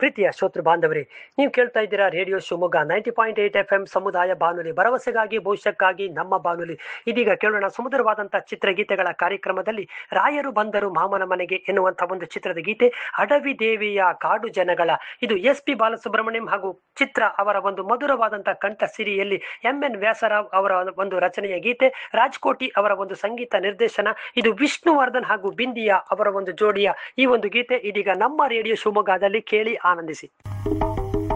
ಪ್ರೀತಿಯ ಶ್ರೋತೃ ಬಾಂಧವರೇ ನೀವು ಕೇಳ್ತಾ ಇದ್ದೀರಾ radio Shivamogga ninety point eight F M ಸಮುದಾಯ ಬಾನುಲಿ ಭರವಸೆಗಾಗಿ ಭವಿಷ್ಯಕ್ಕಾಗಿ ನಮ್ಮ ಬಾನುಲಿ ಇದೀಗ ಕೇಳೋಣ ಸುಮಧುರವಾದಂತಹ ಚಿತ್ರಗೀತೆಗಳ ಕಾರ್ಯಕ್ರಮದಲ್ಲಿ ರಾಯರು ಬಂದರು ಮಾಮನ ಮನೆಗೆ ಎನ್ನುವಂತಹ ಒಂದು ಚಿತ್ರದ ಗೀತೆ ಅಡವಿ ದೇವಿಯ ಕಾಡು ಜನಗಳ ಇದು ಎಸ್ ಪಿ ಬಾಲಸುಬ್ರಹ್ಮಣ್ಯಂ ಹಾಗೂ ಚಿತ್ರ ಅವರ ಒಂದು ಮಧುರವಾದಂತಹ ಕಂಠ ಸಿರಿಯಲ್ಲಿ ಎಂ ಎನ್ ವ್ಯಾಸರಾವ್ ಅವರ ಒಂದು ರಚನೆಯ ಗೀತೆ ರಾಜ್ಕೋಟಿ ಅವರ ಒಂದು ಸಂಗೀತ ನಿರ್ದೇಶನ ಇದು ವಿಷ್ಣುವರ್ಧನ್ ಹಾಗೂ ಬಿಂದಿಯಾ ಅವರ ಒಂದು ಜೋಡಿಯ ಈ ಒಂದು ಗೀತೆ ಇದೀಗ ನಮ್ಮ ರೇಡಿಯೋ ಶಿವಮೊಗ್ಗದಲ್ಲಿ ಕೇಳಿ ಆನಂದಿಸಿ